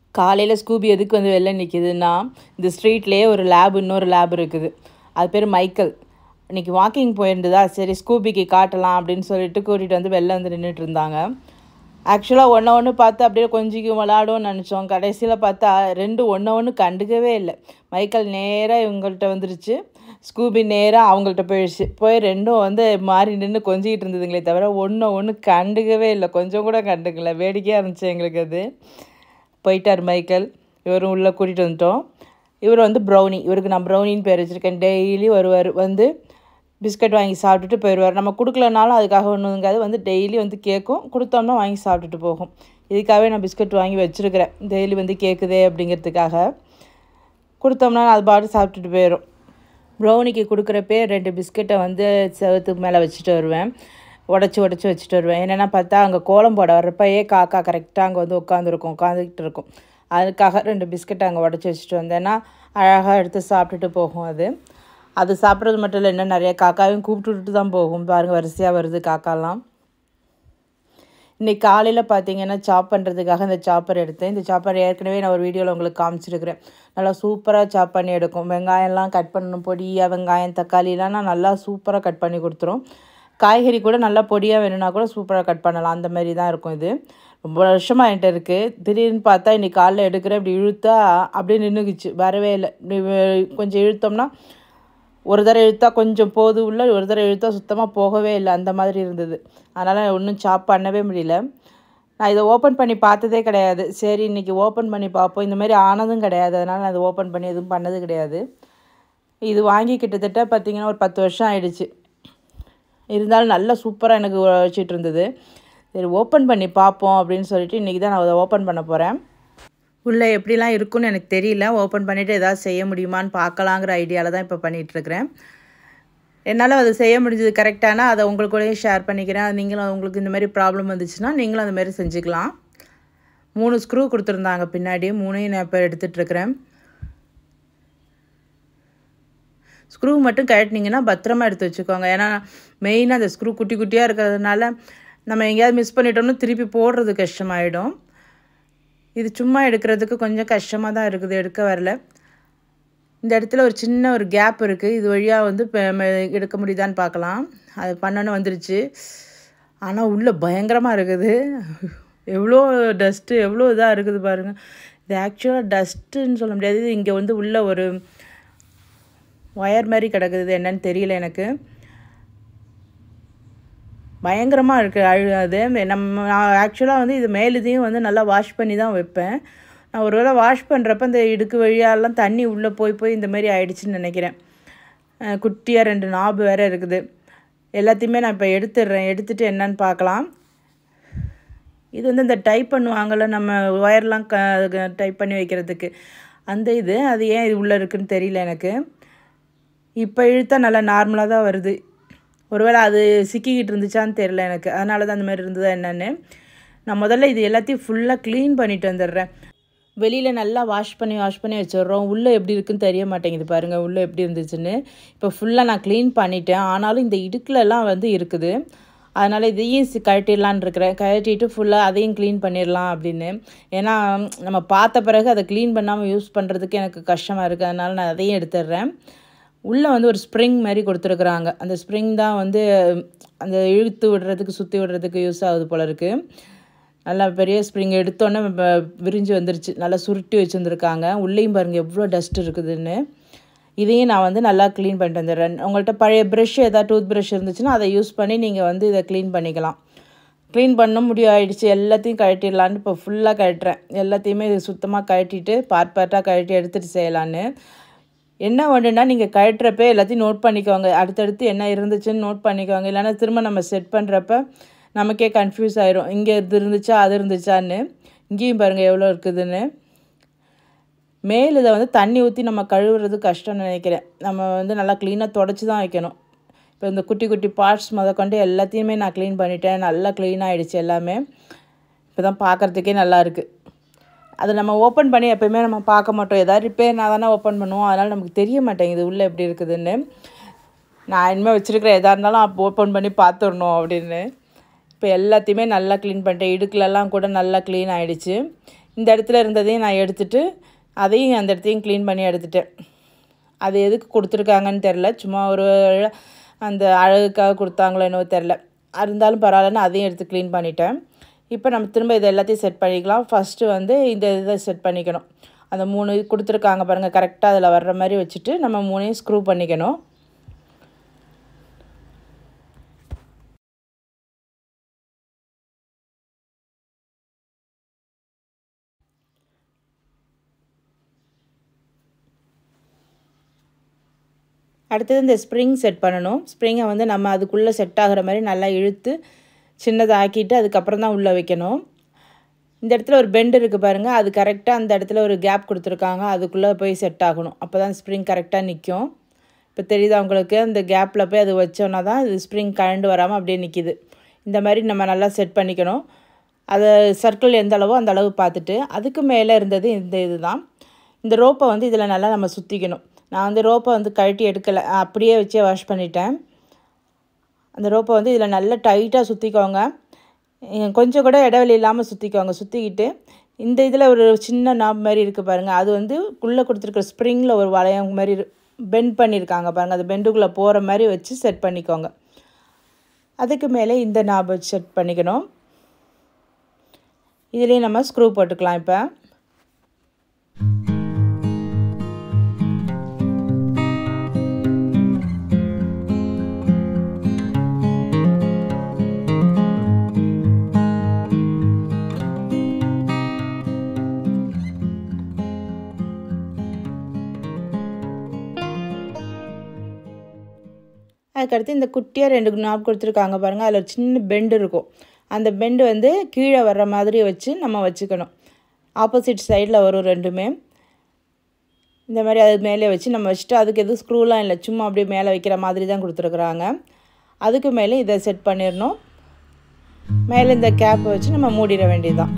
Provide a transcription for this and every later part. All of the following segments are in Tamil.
காலையில் ஸ்கூபி எதுக்கு வந்து வெளில நிற்கிதுன்னா இந்த ஸ்ட்ரீட்லேயே ஒரு லேப் இன்னொரு லேப் இருக்குது அது பேர் மைக்கேல் இன்றைக்கி வாக்கிங் போயிருந்ததா சரி ஸ்கூபிக்கு காட்டலாம் அப்படின்னு சொல்லிட்டு கூட்டிகிட்டு வந்து வெளில வந்து நின்றுட்டு இருந்தாங்க ஆக்சுவலாக ஒன்று ஒன்று பார்த்து அப்படியே கொஞ்சிக்கும் விளாடும்னு நினச்சோம் கடைசியில் பார்த்தா ரெண்டு ஒன்று ஒன்று கண்டுக்கவே இல்லை மைக்கேல் நேராக இவங்கள்ட்ட வந்துருச்சு ஸ்கூபி நேராக அவங்கள்ட்ட போயிடுச்சு போய் ரெண்டும் வந்து மாறி நின்று கொஞ்சிக்கிட்டு இருந்ததுங்களே தவிர ஒன்று ஒன்று கண்டுக்கவே இல்லை கொஞ்சம் கூட கண்டுக்கல வேடிக்கையாக இருந்துச்சு எங்களுக்கு அது போயிட்டார் மைக்கேல் இவரும் உள்ளே கூட்டிகிட்டு வந்துட்டோம் இவர் வந்து ப்ரௌனி இவருக்கு நான் ப்ரௌனின்னு பேர் வச்சுருக்கேன் டெய்லி வருவார் வந்து பிஸ்கட் வாங்கி சாப்பிட்டுட்டு போயிடுவார் நம்ம கொடுக்கலனாலும் அதுக்காக ஒன்றும் இருக்காது வந்து டெய்லி வந்து கேட்கும் கொடுத்தோம்னா வாங்கி சாப்பிட்டுட்டு போகும் இதுக்காகவே நான் பிஸ்கட் வாங்கி வச்சுருக்கிறேன் டெய்லி வந்து கேட்குதே அப்படிங்கிறதுக்காக கொடுத்தோம்னா அது பாட்டு சாப்பிட்டுட்டு போயிடும் ப்ரௌனிக்கு கொடுக்குறப்பே ரெண்டு பிஸ்கட்டை வந்து செவத்துக்கு மேலே வச்சுட்டு வருவேன் உடச்சி உடச்சி வச்சுட்டு வருவேன் என்னென்னா பார்த்தா அங்கே கோலம் போட வர்றப்பயே காக்கா கரெக்டாக அங்கே வந்து உட்காந்துருக்கும் உட்காந்துக்கிட்டு இருக்கும் அதுக்காக ரெண்டு பிஸ்கட்டை அங்கே உடச்சி வச்சுட்டு வந்தேன்னா அழகாக எடுத்து சாப்பிட்டுட்டு போகும் அது அது சாப்பிட்றது மட்டும் இல்லை இன்னும் நிறைய காக்காவையும் கூப்பிட்டுட்டு தான் போகும் பாருங்கள் வரிசையாக வருது காக்காலாம் இன்றைக்கி காலையில் பார்த்தீங்கன்னா சாப் பண்ணுறதுக்காக இந்த சாப்பர் எடுத்தேன் இந்த சாப்பர் ஏற்கனவே நான் ஒரு வீடியோவில் உங்களுக்கு காமிச்சிருக்கிறேன் நல்லா சூப்பராக சாப் பண்ணி எடுக்கும் வெங்காயம்லாம் கட் பண்ணணும் பொடியாக வெங்காயம் தக்காளிலாம் நான் நல்லா சூப்பராக கட் பண்ணி கொடுத்துரும் காய்கறி கூட நல்லா பொடியாக வேணும்னா கூட சூப்பராக கட் பண்ணலாம் அந்த மாதிரி தான் இருக்கும் இது ரொம்ப வருஷமாக என்கிட்ட இருக்குது திடீர்னு பார்த்தா இன்றைக்கி காலைல எடுக்கிறேன் இப்படி இழுத்தா அப்படியே நின்றுக்குச்சு வரவே இல்லை இப்படி கொஞ்சம் இழுத்தோம்னா ஒரு தடவை இழுத்தா கொஞ்சம் போது உள்ள ஒரு தடவை இழுத்தா சுத்தமாக போகவே இல்லை அந்த மாதிரி இருந்தது அதனால் ஒன்றும் சாப் பண்ணவே முடியல நான் இதை ஓப்பன் பண்ணி பார்த்ததே கிடையாது சரி இன்றைக்கி ஓப்பன் பண்ணி பார்ப்போம் இந்த மாதிரி ஆனதும் கிடையாது அதனால் நான் அதை ஓப்பன் பண்ணி எதுவும் பண்ணது கிடையாது இது வாங்கி கிட்டத்தட்ட பார்த்திங்கன்னா ஒரு பத்து வருஷம் ஆயிடுச்சு இருந்தாலும் நல்லா சூப்பராக எனக்கு வச்சிட்டு இருந்தது சரி ஓப்பன் பண்ணி பார்ப்போம் அப்படின்னு சொல்லிட்டு இன்றைக்கி தான் நான் அதை ஓப்பன் பண்ண போகிறேன் உள்ளே எப்படிலாம் இருக்குன்னு எனக்கு தெரியல ஓப்பன் பண்ணிவிட்டு எதாவது செய்ய முடியுமான்னு பார்க்கலாங்கிற ஐடியாவில் தான் இப்போ பண்ணிகிட்ருக்கிறேன் என்னால் அதை செய்ய முடிஞ்சது கரெக்டானா அதை உங்களுக்கூடயும் ஷேர் பண்ணிக்கிறேன் நீங்களும் உங்களுக்கு இந்த மாதிரி ப்ராப்ளம் வந்துச்சுன்னா நீங்களும் அந்த மாதிரி செஞ்சுக்கலாம் மூணு ஸ்க்ரூ கொடுத்துருந்தாங்க பின்னாடி மூணையும் நான் இப்போ எடுத்துகிட்ருக்கிறேன் ஸ்க்ரூ மட்டும் கழட்டினீங்கன்னா பத்திரமா எடுத்து வச்சுக்கோங்க ஏன்னா மெயினாக அந்த ஸ்க்ரூ குட்டி குட்டியாக இருக்கிறதுனால நம்ம எங்கேயாவது மிஸ் பண்ணிட்டோம்னா திருப்பி போடுறது கஷ்டமாயிடும் இது சும்மா எடுக்கிறதுக்கு கொஞ்சம் கஷ்டமாக தான் இருக்குது எடுக்க வரல இந்த இடத்துல ஒரு சின்ன ஒரு கேப் இருக்குது இது வழியாக வந்து எடுக்க முடியுதான்னு பார்க்கலாம் அது பண்ணணும் வந்துருச்சு ஆனால் உள்ளே பயங்கரமாக இருக்குது எவ்வளோ டஸ்ட்டு எவ்வளோ இதாக இருக்குது பாருங்கள் இது ஆக்சுவலாக டஸ்ட்டுன்னு சொல்ல முடியாது இது இங்கே வந்து உள்ள ஒரு ஒயர் மாதிரி கிடக்குது என்னன்னு தெரியல எனக்கு பயங்கரமாக இருக்குது அழு அது நம்ம நான் ஆக்சுவலாக வந்து இது மேலுதையும் வந்து நல்லா வாஷ் பண்ணி தான் வைப்பேன் நான் ஒரு வேளை வாஷ் பண்ணுறப்ப இந்த இடுக்கு வழியாலாம் தண்ணி உள்ளே போய் போய் இந்த மாதிரி ஆயிடுச்சுன்னு நினைக்கிறேன் குட்டியாக ரெண்டு நாபு வேறு இருக்குது எல்லாத்தையுமே நான் இப்போ எடுத்துடுறேன் எடுத்துகிட்டு என்னன்னு பார்க்கலாம் இது வந்து இந்த டைப் பண்ணுவாங்கள்ல நம்ம ஒயர்லாம் க டைப் பண்ணி வைக்கிறதுக்கு அந்த இது அது ஏன் இது உள்ளே இருக்குதுன்னு தெரியல எனக்கு இப்போ இழுத்தா நல்லா நார்மலாக தான் வருது ஒருவேளை அது சிக்கிக்கிட்டு இருந்துச்சான்னு தெரில எனக்கு அதனால தான் அந்த மாதிரி இருந்ததா என்னென்னு நான் முதல்ல இது எல்லாத்தையும் ஃபுல்லாக க்ளீன் பண்ணிட்டு வந்துடுறேன் வெளியில் நல்லா வாஷ் பண்ணி வாஷ் பண்ணி வச்சிடுறோம் உள்ளே எப்படி இருக்குன்னு தெரிய மாட்டேங்குது பாருங்கள் உள்ளே எப்படி இருந்துச்சுன்னு இப்போ ஃபுல்லாக நான் க்ளீன் பண்ணிட்டேன் ஆனாலும் இந்த இடுக்கிலலாம் வந்து இருக்குது அதனால் இதையும் கழட்டிடலான் இருக்கிறேன் கழட்டிட்டு ஃபுல்லாக அதையும் க்ளீன் பண்ணிடலாம் அப்படின்னு ஏன்னா நம்ம பார்த்த பிறகு அதை க்ளீன் பண்ணாமல் யூஸ் பண்ணுறதுக்கு எனக்கு கஷ்டமாக இருக்குது அதனால் நான் அதையும் எடுத்துடுறேன் உள்ளே வந்து ஒரு ஸ்ப்ரிங் மாதிரி கொடுத்துருக்குறாங்க அந்த ஸ்ப்ரிங் தான் வந்து அந்த இழுத்து விடுறதுக்கு சுற்றி விடுறதுக்கு யூஸ் ஆகுது போல இருக்குது நல்லா பெரிய ஸ்ப்ரிங் எடுத்தோன்னே விரிஞ்சு வந்துருச்சு நல்லா சுருட்டி வச்சுருந்துருக்காங்க உள்ளேயும் பாருங்கள் எவ்வளோ டஸ்ட் இருக்குதுன்னு இதையும் நான் வந்து நல்லா க்ளீன் பண்ணிட்டு வந்துடுறேன் உங்கள்கிட்ட பழைய ப்ரஷ் ஏதாவது டூத் ப்ரஷ் இருந்துச்சுன்னா அதை யூஸ் பண்ணி நீங்கள் வந்து இதை க்ளீன் பண்ணிக்கலாம் க்ளீன் பண்ண முடியும் ஆயிடுச்சு எல்லாத்தையும் கழட்டிடலான்னு இப்போ ஃபுல்லாக கழட்டுறேன் எல்லாத்தையுமே இது சுத்தமாக கழட்டிட்டு பார்ட் பார்ட்டாக கழட்டி எடுத்துகிட்டு செய்யலான்னு என்ன ஒன்றுனா நீங்கள் கழட்டுறப்ப எல்லாத்தையும் நோட் பண்ணிக்கோங்க அடுத்தடுத்து என்ன இருந்துச்சுன்னு நோட் பண்ணிக்கோங்க இல்லைன்னா திரும்ப நம்ம செட் பண்ணுறப்ப நமக்கே கன்ஃபியூஸ் ஆயிரும் இங்கே இது இருந்துச்சா அது இருந்துச்சான்னு இங்கேயும் பாருங்கள் எவ்வளோ இருக்குதுன்னு மேல் இதை வந்து தண்ணி ஊற்றி நம்ம கழுவுறது கஷ்டம்னு நினைக்கிறேன் நம்ம வந்து நல்லா க்ளீனாக தொடச்சி தான் வைக்கணும் இப்போ இந்த குட்டி குட்டி பார்ட்ஸ் முத கொண்டு எல்லாத்தையுமே நான் க்ளீன் பண்ணிட்டேன் நல்லா க்ளீன் ஆகிடுச்சு எல்லாமே இப்போ தான் பார்க்குறதுக்கே நல்லா இருக்குது அதை நம்ம ஓப்பன் பண்ணி எப்போயுமே நம்ம பார்க்க மாட்டோம் எதாவது ரிப்பேர்னா தானே ஓப்பன் பண்ணுவோம் அதனால் நமக்கு தெரிய மாட்டேங்குது உள்ளே எப்படி இருக்குதுன்னு நான் இனிமேல் வச்சுருக்கிற எதாக இருந்தாலும் அப்போ ஓப்பன் பண்ணி பார்த்துடணும் அப்படின்னு இப்போ எல்லாத்தையுமே நல்லா க்ளீன் பண்ணிட்டேன் இடுக்குலலாம் கூட நல்லா க்ளீன் ஆகிடுச்சு இந்த இடத்துல இருந்ததையும் நான் எடுத்துட்டு அதையும் அந்த இடத்தையும் க்ளீன் பண்ணி எடுத்துட்டேன் அது எதுக்கு கொடுத்துருக்காங்கன்னு தெரில சும்மா ஒரு அந்த அழகுக்காக கொடுத்தாங்களோ என்னவோ தெரில இருந்தாலும் பரவாயில்லன்னு அதையும் எடுத்து க்ளீன் பண்ணிட்டேன் இப்போ நம்ம திரும்ப இது எல்லாத்தையும் செட் பண்ணிக்கலாம் ஃபஸ்ட்டு வந்து இந்த இதை செட் பண்ணிக்கணும் அந்த மூணு இது கொடுத்துருக்காங்க பாருங்கள் கரெக்டாக அதில் வர்ற மாதிரி வச்சுட்டு நம்ம மூணையும் ஸ்க்ரூ பண்ணிக்கணும் அடுத்தது இந்த ஸ்ப்ரிங் செட் பண்ணணும் ஸ்ப்ரிங்கை வந்து நம்ம அதுக்குள்ளே செட் ஆகிற மாதிரி நல்லா இழுத்து சின்னதாக ஆக்கிட்டு அதுக்கப்புறம் தான் உள்ளே வைக்கணும் இந்த இடத்துல ஒரு பெண்ட் இருக்குது பாருங்கள் அது கரெக்டாக அந்த இடத்துல ஒரு கேப் கொடுத்துருக்காங்க அதுக்குள்ளே போய் செட் ஆகணும் அப்போ தான் ஸ்ப்ரிங் கரெக்டாக நிற்கும் இப்போ தெரியுதா உங்களுக்கு அந்த கேப்பில் போய் அது வச்சோன்னா தான் இது ஸ்ப்ரிங் கழண்டு வராமல் அப்படியே நிற்கிது இந்த மாதிரி நம்ம நல்லா செட் பண்ணிக்கணும் அதை சர்க்கிள் எந்த அளவோ அந்த அளவு பார்த்துட்டு அதுக்கு மேலே இருந்தது இந்த இது தான் இந்த ரோப்பை வந்து இதில் நல்லா நம்ம சுற்றிக்கணும் நான் வந்து ரோப்பை வந்து கழட்டி எடுக்கலை அப்படியே வச்சே வாஷ் பண்ணிட்டேன் அந்த ரோப்பை வந்து இதில் நல்லா டைட்டாக சுற்றிக்கோங்க கொஞ்சம் கூட இடைவெளி இல்லாமல் சுற்றிக்கோங்க சுற்றிக்கிட்டு இந்த இதில் ஒரு சின்ன நாப் மாதிரி இருக்குது பாருங்கள் அது வந்து உள்ளே கொடுத்துருக்குற ஸ்ப்ரிங்கில் ஒரு வளையம் மாதிரி பெண்ட் பண்ணியிருக்காங்க பாருங்கள் அது பெண்டுக்குள்ளே போகிற மாதிரி வச்சு செட் பண்ணிக்கோங்க அதுக்கு மேலே இந்த நாப் வச்சு செட் பண்ணிக்கணும் இதுலேயும் நம்ம ஸ்க்ரூ போட்டுக்கலாம் இப்போ அதுக்கடுத்து இந்த குட்டியாக ரெண்டு நாப் கொடுத்துருக்காங்க பாருங்கள் அதில் ஒரு சின்ன பெண்டு இருக்கும் அந்த பெண்டு வந்து கீழே வர்ற மாதிரி வச்சு நம்ம வச்சுக்கணும் ஆப்போசிட் சைடில் வரும் ரெண்டுமே இந்த மாதிரி அது மேலே வச்சு நம்ம வச்சுட்டு அதுக்கு எதுவும் ஸ்க்ரூலாம் இல்லை சும்மா அப்படியே மேலே வைக்கிற மாதிரி தான் கொடுத்துருக்குறாங்க அதுக்கு மேலே இதை செட் பண்ணிடணும் மேலே இந்த கேப்பை வச்சு நம்ம மூடிட வேண்டியதுதான்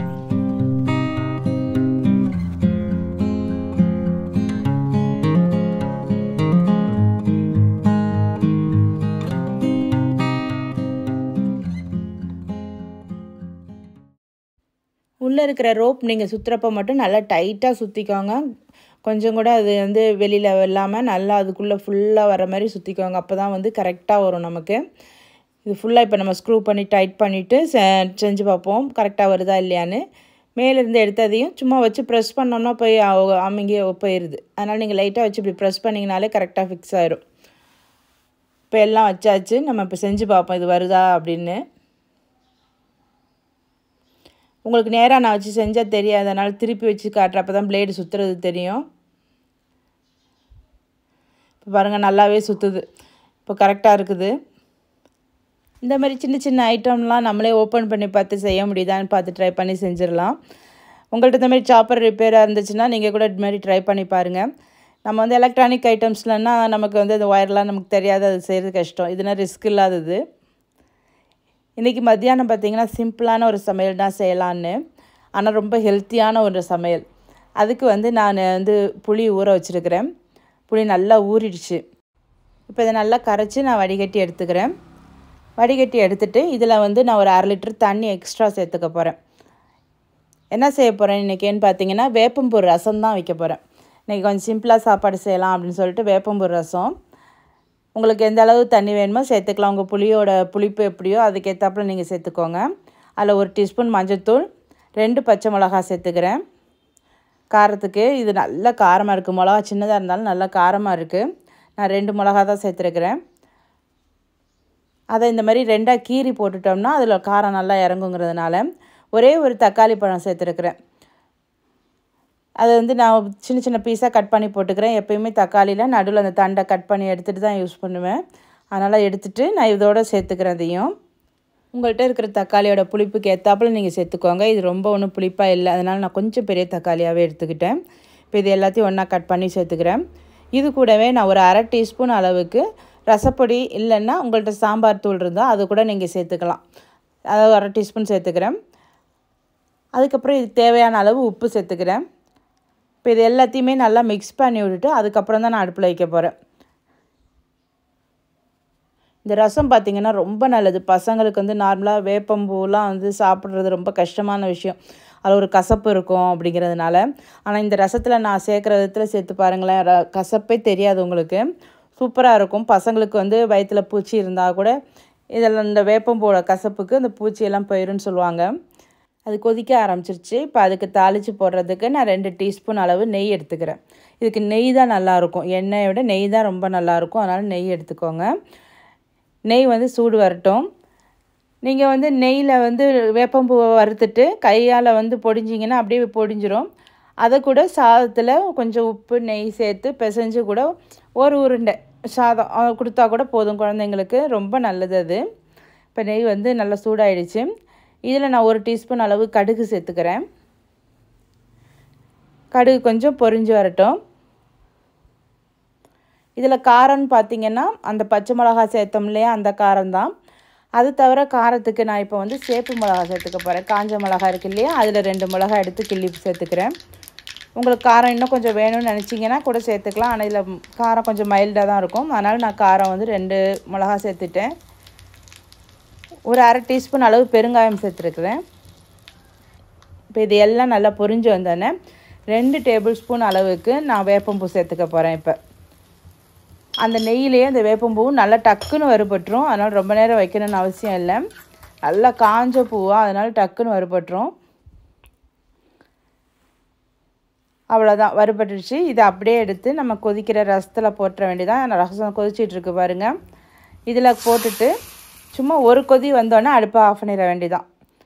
உள்ளே இருக்கிற ரோப் நீங்கள் சுற்றுறப்ப மட்டும் நல்லா டைட்டாக சுற்றிக்கோங்க கொஞ்சம் கூட அது வந்து வெளியில் இல்லாமல் நல்லா அதுக்குள்ளே ஃபுல்லாக வர மாதிரி சுற்றிக்கோங்க அப்போ தான் வந்து கரெக்டாக வரும் நமக்கு இது ஃபுல்லாக இப்போ நம்ம ஸ்க்ரூ பண்ணி டைட் பண்ணிவிட்டு செஞ்சு பார்ப்போம் கரெக்டாக வருதா இல்லையான்னு மேலேருந்து எடுத்ததையும் சும்மா வச்சு ப்ரெஸ் பண்ணோம்னா போய் அமுங்கி போயிடுது அதனால் நீங்கள் லைட்டாக வச்சு இப்படி ப்ரெஸ் பண்ணிங்கனாலே கரெக்டாக ஃபிக்ஸ் ஆயிரும் இப்போ எல்லாம் வச்சாச்சு நம்ம இப்போ செஞ்சு பார்ப்போம் இது வருதா அப்படின்னு உங்களுக்கு நேராக நான் வச்சு செஞ்சால் தெரியாது அதனால் திருப்பி வச்சு காட்டுறப்ப தான் பிளேடு சுற்றுறது தெரியும் இப்போ பாருங்கள் நல்லாவே சுற்றுது இப்போ கரெக்டாக இருக்குது இந்த மாதிரி சின்ன சின்ன ஐட்டம்லாம் நம்மளே ஓப்பன் பண்ணி பார்த்து செய்ய முடியுதான்னு பார்த்து ட்ரை பண்ணி செஞ்சிடலாம் உங்கள்கிட்ட இந்த மாதிரி சாப்பர் ரிப்பேராக இருந்துச்சுன்னா நீங்கள் கூட இது மாதிரி ட்ரை பண்ணி பாருங்கள் நம்ம வந்து எலக்ட்ரானிக் ஐட்டம்ஸ்லன்னா நமக்கு வந்து அந்த ஒயர்லாம் நமக்கு தெரியாது அது செய்கிறது கஷ்டம் இதுனா ரிஸ்க் இல்லாதது இன்றைக்கி மத்தியானம் பார்த்திங்கன்னா சிம்பிளான ஒரு சமையல் தான் செய்யலான்னு ஆனால் ரொம்ப ஹெல்த்தியான ஒரு சமையல் அதுக்கு வந்து நான் வந்து புளி ஊற வச்சுருக்கிறேன் புளி நல்லா ஊறிடுச்சு இப்போ இதை நல்லா கரைச்சி நான் வடிகட்டி எடுத்துக்கிறேன் வடிகட்டி எடுத்துகிட்டு இதில் வந்து நான் ஒரு அரை லிட்டர் தண்ணி எக்ஸ்ட்ரா சேர்த்துக்க போகிறேன் என்ன செய்ய போகிறேன் இன்றைக்கின்னு பார்த்தீங்கன்னா வேப்பம்பூ ரசம் தான் வைக்க போகிறேன் இன்றைக்கி கொஞ்சம் சிம்பிளாக சாப்பாடு செய்யலாம் அப்படின்னு சொல்லிட்டு வேப்பம்பூ ரசம் உங்களுக்கு எந்த அளவு தண்ணி வேணுமோ சேர்த்துக்கலாம் உங்கள் புளியோட புளிப்பு எப்படியோ அதுக்கேற்றாப்புல நீங்கள் சேர்த்துக்கோங்க அதில் ஒரு டீஸ்பூன் மஞ்சள்தூள் ரெண்டு பச்சை மிளகா சேர்த்துக்கிறேன் காரத்துக்கு இது நல்லா காரமாக இருக்குது மிளகா சின்னதாக இருந்தாலும் நல்லா காரமாக இருக்குது நான் ரெண்டு மிளகா தான் சேர்த்துருக்குறேன் அதை இந்த மாதிரி ரெண்டாக கீறி போட்டுட்டோம்னா அதில் காரம் நல்லா இறங்குங்கிறதுனால ஒரே ஒரு தக்காளி பழம் சேர்த்துருக்குறேன் அதை வந்து நான் சின்ன சின்ன பீஸாக கட் பண்ணி போட்டுக்கிறேன் எப்பயுமே தக்காளியில் நடுவில் அந்த தண்டை கட் பண்ணி எடுத்துகிட்டு தான் யூஸ் பண்ணுவேன் அதனால் எடுத்துகிட்டு நான் இதோட சேர்த்துக்கிறேன் அதையும் உங்கள்கிட்ட இருக்கிற தக்காளியோட புளிப்புக்கு ஏற்றாப்புல நீங்கள் சேர்த்துக்கோங்க இது ரொம்ப ஒன்றும் புளிப்பாக இல்லை அதனால் நான் கொஞ்சம் பெரிய தக்காளியாகவே எடுத்துக்கிட்டேன் இப்போ இது எல்லாத்தையும் ஒன்றா கட் பண்ணி சேர்த்துக்கிறேன் இது கூடவே நான் ஒரு அரை டீஸ்பூன் அளவுக்கு ரசப்பொடி இல்லைன்னா உங்கள்கிட்ட சாம்பார் தூள் இருந்தால் அது கூட நீங்கள் சேர்த்துக்கலாம் அதாவது அரை டீஸ்பூன் சேர்த்துக்கிறேன் அதுக்கப்புறம் இது தேவையான அளவு உப்பு சேர்த்துக்கிறேன் இப்போ இது எல்லாத்தையுமே நல்லா மிக்ஸ் பண்ணி விட்டுட்டு அதுக்கப்புறம் தான் நான் அடுப்பில் வைக்க போகிறேன் இந்த ரசம் பார்த்திங்கன்னா ரொம்ப நல்லது பசங்களுக்கு வந்து நார்மலாக வேப்பம்பூலாம் வந்து சாப்பிட்றது ரொம்ப கஷ்டமான விஷயம் அதில் ஒரு கசப்பு இருக்கும் அப்படிங்கிறதுனால ஆனால் இந்த ரசத்தில் நான் சேர்க்குற விதத்தில் சேர்த்து பாருங்களேன் ர கசப்பே தெரியாது உங்களுக்கு சூப்பராக இருக்கும் பசங்களுக்கு வந்து வயிற்றில் பூச்சி இருந்தால் கூட இதில் இந்த வேப்பம்பூட கசப்புக்கு இந்த பூச்சியெல்லாம் போயிருன்னு சொல்லுவாங்க அது கொதிக்க ஆரம்பிச்சிருச்சு இப்போ அதுக்கு தாளித்து போடுறதுக்கு நான் ரெண்டு டீஸ்பூன் அளவு நெய் எடுத்துக்கிறேன் இதுக்கு நெய் தான் நல்லாயிருக்கும் எண்ணெயை விட நெய் தான் ரொம்ப நல்லாயிருக்கும் அதனால் நெய் எடுத்துக்கோங்க நெய் வந்து சூடு வரட்டும் நீங்கள் வந்து நெய்யில் வந்து வேப்பம்பூவை வறுத்துட்டு கையால் வந்து பொடிஞ்சிங்கன்னா அப்படியே பொடிஞ்சிரும் அதை கூட சாதத்தில் கொஞ்சம் உப்பு நெய் சேர்த்து பிசைஞ்சு கூட ஒரு உருண்டை சாதம் அஹ், கொடுத்தா கூட போதும் குழந்தைங்களுக்கு ரொம்ப நல்லது அது இப்போ நெய் வந்து நல்லா சூடாயிடுச்சு இதில் நான் ஒரு டீஸ்பூன் அளவு கடுகு சேர்த்துக்கிறேன் கடுகு கொஞ்சம் பொரிஞ்சு வரட்டும் இதில் காரம்னு பார்த்தீங்கன்னா அந்த பச்சை மிளகா சேர்த்தோம் இல்லையா அந்த காரம் தான் அது தவிர காரத்துக்கு நான் இப்போ வந்து சேப்பு மிளகா சேர்த்துக்க போகிறேன் காஞ்ச மிளகா இருக்கு இல்லையா அதில் ரெண்டு மிளகா எடுத்து கிள்ளி சேர்த்துக்கிறேன் உங்களுக்கு காரம் இன்னும் கொஞ்சம் வேணும்னு நினச்சிங்கன்னா கூட சேர்த்துக்கலாம் ஆனால் இதில் காரம் கொஞ்சம் மைல்டாக தான் இருக்கும் அதனால் நான் காரம் வந்து ரெண்டு மிளகா சேர்த்துட்டேன் ஒரு அரை டீஸ்பூன் அளவு பெருங்காயம் சேர்த்துருக்குறேன் இப்போ இது எல்லாம் நல்லா பொரிஞ்சு வந்தோடனே ரெண்டு டேபிள் ஸ்பூன் அளவுக்கு நான் வேப்பம்பூ சேர்த்துக்க போகிறேன் இப்போ அந்த நெய்யிலேயே அந்த வேப்பம்பூவும் நல்லா டக்குன்னு வறுபட்டுரும் அதனால் ரொம்ப நேரம் வைக்கணும்னு அவசியம் இல்லை நல்லா காஞ்ச பூவாக அதனால் டக்குன்னு வறுபட்டுரும் அவ்வளோதான் வறுபட்டுருச்சு இதை அப்படியே எடுத்து நம்ம கொதிக்கிற ரசத்தில் போட்டுற வேண்டியதான் ரசம் கொதிச்சிட்டு இருக்கு பாருங்க இதில் போட்டுட்டு சும்மா ஒரு கொதி வந்தோடனே அடுப்பை ஆஃப் பண்ணிட வேண்டியதான்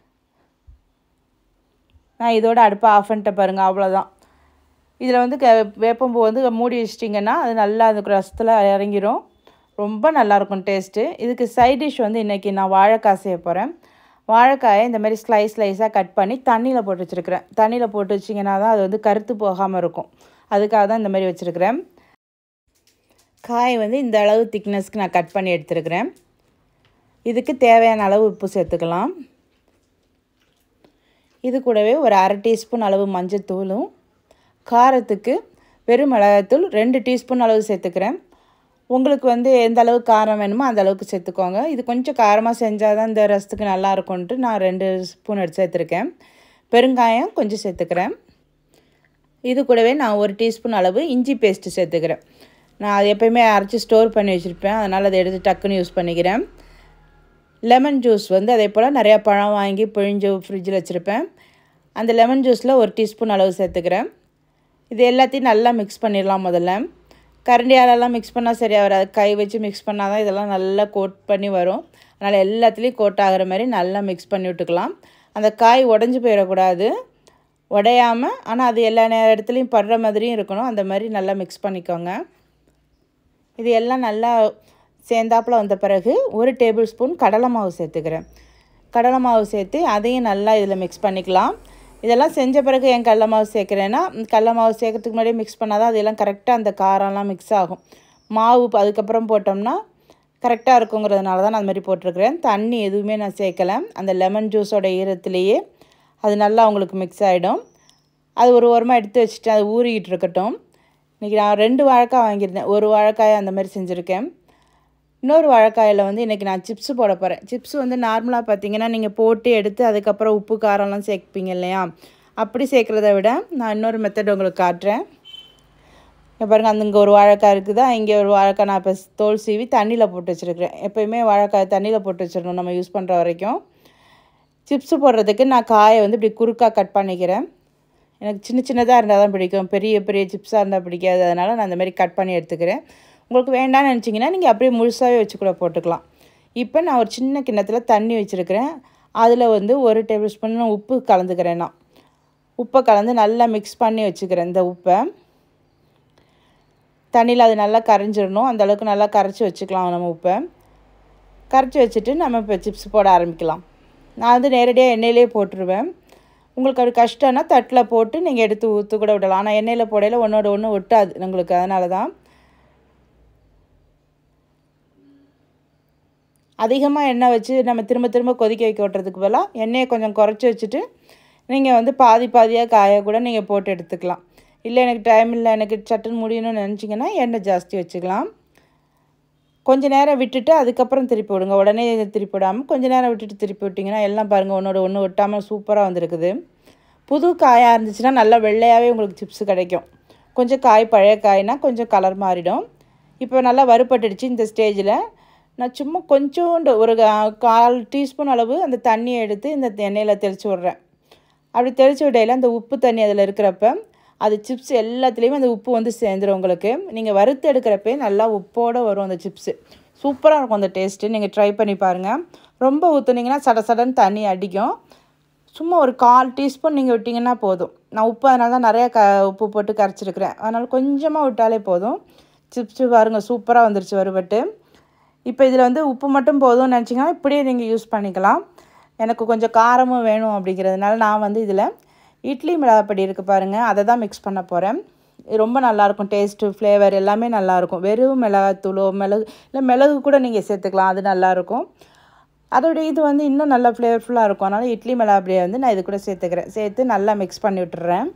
நான் இதோட அடுப்பை ஆஃப் பண்ணிட்டேன் பாருங்கள் அவ்வளோதான் இதில் வந்து க வேப்பம்பூ வந்து மூடி வச்சிட்டிங்கன்னா அது நல்லா அந்த ரசத்தில் இறங்கிரும் ரொம்ப நல்லாயிருக்கும் டேஸ்ட்டு இதுக்கு சைட் டிஷ் வந்து இன்றைக்கி நான் வாழைக்காய் செய்ய போகிறேன் வாழைக்காயை இந்த மாதிரி ஸ்லைஸ் ஸ்லைஸாக கட் பண்ணி தண்ணியில் போட்டு வச்சுருக்கிறேன் தண்ணியில் போட்டு வச்சிங்கன்னா தான் அது வந்து கருத்து போகாமல் இருக்கும் அதுக்காக தான் இந்த மாதிரி வச்சுருக்கிறேன் காய் வந்து இந்த அளவு திக்னஸ்க்கு நான் கட் பண்ணி எடுத்துருக்கிறேன் இதுக்கு தேவையான அளவு உப்பு சேர்த்துக்கலாம் இது கூடவே ஒரு அரை டீஸ்பூன் அளவு மஞ்சத்தூளும் காரத்துக்கு வெறும் மிளகாத்தூள் ரெண்டு டீஸ்பூன் அளவு சேர்த்துக்கிறேன் உங்களுக்கு வந்து எந்த அளவு காரம் வேணுமோ அந்த அளவுக்கு சேர்த்துக்கோங்க இது கொஞ்சம் காரமாக செஞ்சால் தான் இந்த ரசத்துக்கு நல்லா இருக்கும்ன்ட்டு நான் ரெண்டு ஸ்பூன் எடுத்து சேர்த்துருக்கேன் பெருங்காயம் கொஞ்சம் சேர்த்துக்கிறேன் இது கூடவே நான் ஒரு டீஸ்பூன் அளவு இஞ்சி பேஸ்ட்டு சேர்த்துக்கிறேன் நான் அது எப்போயுமே அரைச்சி ஸ்டோர் பண்ணி வச்சுருப்பேன் அதனால் அதை எடுத்து டக்குன்னு யூஸ் பண்ணிக்கிறேன் லெமன் ஜூஸ் வந்து அதே போல் நிறையா பழம் வாங்கி பிழிஞ்சு ஃப்ரிட்ஜில் வச்சுருப்பேன் அந்த லெமன் ஜூஸில் ஒரு டீஸ்பூன் அளவு சேர்த்துக்கிறேன் இது எல்லாத்தையும் நல்லா மிக்ஸ் பண்ணிடலாம் முதல்ல கரண்டியாலெல்லாம் மிக்ஸ் பண்ணால் சரியாக வராது கை வச்சு மிக்ஸ் பண்ணால் தான் இதெல்லாம் நல்லா கோட் பண்ணி வரும் அதனால் எல்லாத்துலேயும் கோட் ஆகிற மாதிரி நல்லா மிக்ஸ் பண்ணி விட்டுக்கலாம் அந்த காய் உடஞ்சி போயிடக்கூடாது உடையாமல் ஆனால் அது எல்லா நே இடத்துலையும் படுற மாதிரியும் இருக்கணும் அந்த மாதிரி நல்லா மிக்ஸ் பண்ணிக்கோங்க இது எல்லாம் நல்லா சேர்ந்தாப்புல வந்த பிறகு ஒரு டேபிள் ஸ்பூன் கடலை மாவு சேர்த்துக்கிறேன் கடலை மாவு சேர்த்து அதையும் நல்லா இதில் மிக்ஸ் பண்ணிக்கலாம் இதெல்லாம் செஞ்ச பிறகு ஏன் கடல மாவு சேர்க்குறேன்னா கடல மாவு சேர்க்கறதுக்கு முன்னாடியே மிக்ஸ் பண்ணால் தான் அதெல்லாம் கரெக்டாக அந்த காரம்லாம் மிக்ஸ் ஆகும் மாவு இப்போ அதுக்கப்புறம் போட்டோம்னா கரெக்டாக இருக்குங்கிறதுனால தான் நான் அந்த மாதிரி போட்டிருக்கிறேன் தண்ணி எதுவுமே நான் சேர்க்கலை அந்த லெமன் ஜூஸோட ஈரத்துலேயே அது நல்லா உங்களுக்கு மிக்ஸ் ஆகிடும் அது ஒரு ஓரமாக எடுத்து வச்சுட்டு அது ஊறிக்கிட்டு இருக்கட்டும் இன்றைக்கி நான் ரெண்டு வாழைக்காய் வாங்கியிருந்தேன் ஒரு வாழைக்காய் அந்த மாதிரி செஞ்சுருக்கேன் இன்னொரு வாழைக்காயில் வந்து இன்றைக்கி நான் சிப்ஸு போட போகிறேன் சிப்ஸ் வந்து நார்மலாக பார்த்தீங்கன்னா நீங்கள் போட்டு எடுத்து அதுக்கப்புறம் உப்பு காரம்லாம் சேர்ப்பீங்க இல்லையா அப்படி சேர்க்குறத விட நான் இன்னொரு மெத்தட் உங்களுக்கு காட்டுறேன் இங்கே பாருங்கள் அந்த இங்கே ஒரு வாழைக்காய் இருக்குதா இங்கே ஒரு வாழைக்காய் நான் இப்போ தோல் சீவி தண்ணியில் போட்டு வச்சுருக்கிறேன் எப்போயுமே வாழைக்காய் தண்ணியில் போட்டு வச்சிடணும் நம்ம யூஸ் பண்ணுற வரைக்கும் சிப்ஸு போடுறதுக்கு நான் காயை வந்து இப்படி குறுக்காக கட் பண்ணிக்கிறேன் எனக்கு சின்ன சின்னதாக இருந்தால் தான் பிடிக்கும் பெரிய பெரிய சிப்ஸாக இருந்தால் பிடிக்காது அதனால் நான் அந்த மாதிரி கட் பண்ணி எடுத்துக்கிறேன் உங்களுக்கு வேண்டாம்னு நினச்சிங்கன்னா நீங்கள் அப்படியே முழுசாகவே வச்சு கூட போட்டுக்கலாம் இப்போ நான் ஒரு சின்ன கிண்ணத்தில் தண்ணி வச்சுருக்கிறேன் அதில் வந்து ஒரு டேபிள் ஸ்பூன் உப்பு கலந்துக்கிறேன் நான் உப்பை கலந்து நல்லா மிக்ஸ் பண்ணி வச்சுக்கிறேன் இந்த உப்பை தண்ணியில் அது நல்லா கரைஞ்சிடணும் அந்த அளவுக்கு நல்லா கரைச்சி வச்சுக்கலாம் நம்ம உப்பை கரைச்சி வச்சுட்டு நம்ம இப்போ சிப்ஸ் போட ஆரம்பிக்கலாம் நான் வந்து நேரடியாக எண்ணெயிலே போட்டுருவேன் உங்களுக்கு அது கஷ்டம்னா தட்டில் போட்டு நீங்கள் எடுத்து ஊற்று கூட விடலாம் ஆனால் எண்ணெயில் போடையில் ஒன்றோட ஒன்று ஒட்டாது உங்களுக்கு அதனால தான் அதிகமாக எண்ணெய் வச்சு நம்ம திரும்ப திரும்ப கொதிக்க வைக்க விட்டுறதுக்கு பதிலாக எண்ணெயை கொஞ்சம் குறைச்சி வச்சுட்டு நீங்கள் வந்து பாதி பாதியாக காய கூட நீங்கள் போட்டு எடுத்துக்கலாம் இல்லை எனக்கு டைம் இல்லை எனக்கு சட்டுன்னு முடியணும்னு நினச்சிங்கன்னா எண்ணெய் ஜாஸ்தி வச்சுக்கலாம் கொஞ்ச நேரம் விட்டுட்டு அதுக்கப்புறம் திருப்பி விடுங்க உடனே திருப்பி விடாமல் கொஞ்ச நேரம் விட்டுட்டு திருப்பி விட்டிங்கன்னா எல்லாம் பாருங்கள் ஒன்றோட ஒன்று ஒட்டாமல் சூப்பராக வந்திருக்குது புது காயாக இருந்துச்சுன்னா நல்லா வெள்ளையாகவே உங்களுக்கு சிப்ஸ் கிடைக்கும் கொஞ்சம் காய் பழைய காய்னா கொஞ்சம் கலர் மாறிடும் இப்போ நல்லா வறுபட்டுடுச்சு இந்த ஸ்டேஜில் நான் சும்மா கொஞ்சோண்டு ஒரு கா- கால் டீஸ்பூன் அளவு அந்த தண்ணியை எடுத்து இந்த எண்ணெயில் தெளித்து விட்றேன் அப்படி தெளித்து விடையில அந்த உப்பு தண்ணி அதில் இருக்கிறப்ப அது சிப்ஸ் எல்லாத்துலேயுமே அந்த உப்பு வந்து சேர்ந்துடும் உங்களுக்கு நீங்கள் வறுத்து எடுக்கிறப்பே நல்லா உப்போடு வரும் அந்த சிப்ஸு சூப்பராக இருக்கும் அந்த டேஸ்ட்டு நீங்கள் ட்ரை பண்ணி பாருங்கள் ரொம்ப ஊற்றுனீங்கன்னா சட சடன்னு தண்ணி அடிக்கும் சும்மா ஒரு கால் டீஸ்பூன் நீங்கள் விட்டிங்கன்னா போதும் நான் உப்பு அதனால தான் நிறையா க உப்பு போட்டு கரைச்சிருக்கிறேன் அதனால் கொஞ்சமாக விட்டாலே போதும் சிப்ஸ் பாருங்கள் சூப்பராக வந்துருச்சு வறுபட்டு இப்போ இதில் வந்து உப்பு மட்டும் போதும்னு நினச்சிங்கன்னா இப்படியே நீங்கள் யூஸ் பண்ணிக்கலாம் எனக்கு கொஞ்சம் காரமும் வேணும் அப்படிங்கிறதுனால நான் வந்து இதில் இட்லி மிளகாப்பொடி இருக்குது பாருங்கள் அதை தான் மிக்ஸ் பண்ண போகிறேன் இது ரொம்ப நல்லாயிருக்கும் டேஸ்ட்டு ஃப்ளேவர் எல்லாமே நல்லாயிருக்கும் வெறும் மிளகாத்தூளோ மிளகு இல்லை மிளகு கூட நீங்கள் சேர்த்துக்கலாம் அது நல்லாயிருக்கும் அதோட இது வந்து இன்னும் நல்லா ஃப்ளேவர்ஃபுல்லாக இருக்கும் அதனால் இட்லி மிளகாப்பொடியை வந்து நான் இது கூட சேர்த்துக்கிறேன் சேர்த்து நல்லா மிக்ஸ் பண்ணி விட்டுறேன்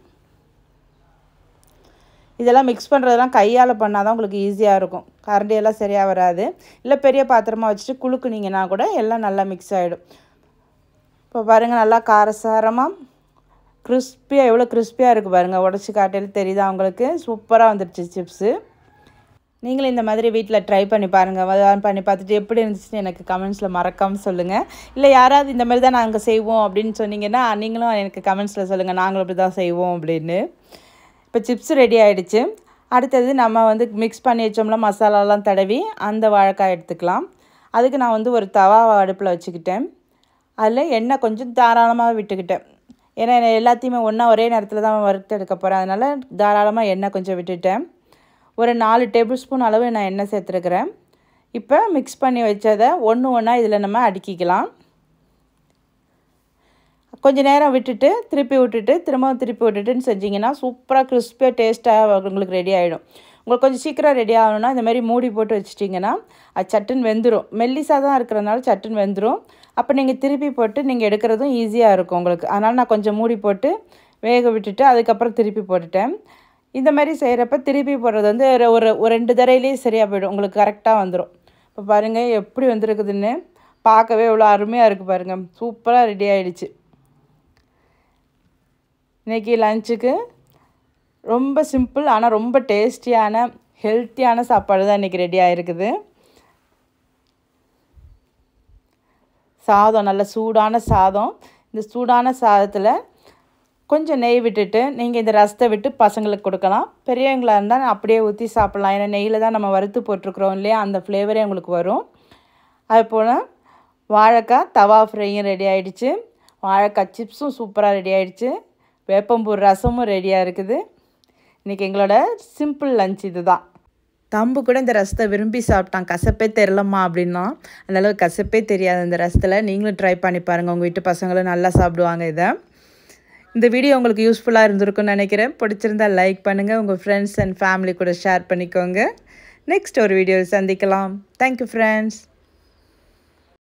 இதெல்லாம் மிக்ஸ் பண்ணுறதெல்லாம் கையால் பண்ணால் தான் உங்களுக்கு ஈஸியாக இருக்கும் கரண்டியெல்லாம் சரியாக வராது இல்லை பெரிய பாத்திரமாக வச்சுட்டு குலுக்குனீங்கன்னா கூட எல்லாம் நல்லா மிக்ஸ் ஆகிடும் இப்போ பாருங்கள் நல்லா காரசாரமாக கிறிஸ்பியாக எவ்வளோ கிறிஸ்பியாக இருக்குது பாருங்கள் உடச்சி காட்டையில் தெரியுதா உங்களுக்கு சூப்பராக வந்துடுச்சு சிப்ஸு நீங்களும் இந்த மாதிரி வீட்டில் ட்ரை பண்ணி பாருங்கள் பண்ணி பார்த்துட்டு எப்படி இருந்துச்சுன்னு எனக்கு கமெண்ட்ஸில் மறக்காமல் சொல்லுங்கள் இல்லை யாராவது இந்த மாதிரி தான் நாங்கள் செய்வோம் அப்படின்னு சொன்னீங்கன்னா நீங்களும் எனக்கு கமெண்ட்ஸில் சொல்லுங்கள் நாங்களும் இப்படி தான் செய்வோம் அப்படின்னு இப்போ சிப்ஸ் ரெடி ஆகிடுச்சு அடுத்தது நம்ம வந்து மிக்ஸ் பண்ணி வச்சோம்ல மசாலாலாம் தடவி அந்த வாழைக்காய் எடுத்துக்கலாம் அதுக்கு நான் வந்து ஒரு தவா அடுப்பில் வச்சுக்கிட்டேன் அதில் எண்ணெய் கொஞ்சம் தாராளமாக விட்டுக்கிட்டேன் ஏன்னா நான் எல்லாத்தையுமே ஒன்றா ஒரே நேரத்தில் தான் வறுத்து எடுக்க போகிறேன் அதனால் தாராளமாக எண்ணெய் கொஞ்சம் விட்டுட்டேன் ஒரு நாலு டேபிள் ஸ்பூன் அளவு நான் எண்ணெய் சேர்த்துருக்குறேன் இப்போ மிக்ஸ் பண்ணி வச்சதை ஒன்று ஒன்றா இதில் நம்ம அடுக்கிக்கலாம் கொஞ்ச நேரம் விட்டுட்டு திருப்பி விட்டுட்டு திரும்பவும் திருப்பி விட்டுட்டுன்னு செஞ்சிங்கன்னா சூப்பராக கிறிஸ்பியாக டேஸ்ட்டாக உங்களுக்கு ரெடி ஆகிடும் உங்களுக்கு கொஞ்சம் சீக்கிரம் ரெடி ஆகணும்னா இந்த மாதிரி மூடி போட்டு வச்சிட்டிங்கன்னா அது சட்டுன்னு வெந்துடும் மெல்லிசாக தான் இருக்கிறதுனால சட்டுன்னு வெந்துடும் அப்போ நீங்கள் திருப்பி போட்டு நீங்கள் எடுக்கிறதும் ஈஸியாக இருக்கும் உங்களுக்கு அதனால் நான் கொஞ்சம் மூடி போட்டு வேக விட்டுட்டு அதுக்கப்புறம் திருப்பி போட்டுட்டேன் இந்த மாதிரி செய்கிறப்ப திருப்பி போடுறது வந்து ஒரு- ஒரு ஒரு ரெண்டு தரையிலேயே சரியாக போயிடும் உங்களுக்கு கரெக்டாக வந்துடும் இப்போ பாருங்கள் எப்படி வந்திருக்குதுன்னு பார்க்கவே இவ்வளோ அருமையாக இருக்குது பாருங்கள் சூப்பராக ரெடி ஆயிடுச்சு இன்றைக்கி லஞ்சுக்கு ரொம்ப சிம்பிள் ஆனால் ரொம்ப டேஸ்டியான ஹெல்த்தியான சாப்பாடு தான் இன்றைக்கி ரெடி ஆகிருக்குது சாதம் நல்ல சூடான சாதம் இந்த சூடான சாதத்தில் கொஞ்சம் நெய் விட்டுட்டு நீங்கள் இந்த ரசத்தை விட்டு பசங்களுக்கு கொடுக்கலாம் பெரியவங்களாக இருந்தால் அப்படியே ஊற்றி சாப்பிட்லாம் ஏன்னா நெய்யில் தான் நம்ம வறுத்து போட்டிருக்கிறோம் இல்லையா அந்த ஃப்ளேவரே உங்களுக்கு வரும் அது போல் வாழைக்காய் தவா ஃப்ரையும் ரெடி ஆயிடுச்சு வாழைக்காய் சிப்ஸும் சூப்பராக ரெடி ஆயிடுச்சு வேப்பம்பூர் ரசமும் ரெடியாக இருக்குது இன்றைக்கி எங்களோட சிம்பிள் லஞ்ச் இது தான் தம்பு கூட இந்த ரசத்தை விரும்பி சாப்பிட்டான் கசப்பே தெரிலம்மா அப்படின்னா அந்தளவு கசப்பே தெரியாது இந்த ரசத்தில் நீங்களும் ட்ரை பண்ணி பாருங்கள் உங்கள் வீட்டு பசங்களும் நல்லா சாப்பிடுவாங்க இதை இந்த வீடியோ உங்களுக்கு யூஸ்ஃபுல்லாக இருந்திருக்கும்னு நினைக்கிறேன் பிடிச்சிருந்தா லைக் பண்ணுங்கள் உங்கள் ஃப்ரெண்ட்ஸ் அண்ட் ஃபேமிலி கூட ஷேர் பண்ணிக்கோங்க நெக்ஸ்ட் ஒரு வீடியோ சந்திக்கலாம் தேங்க்யூ ஃப்ரெண்ட்ஸ்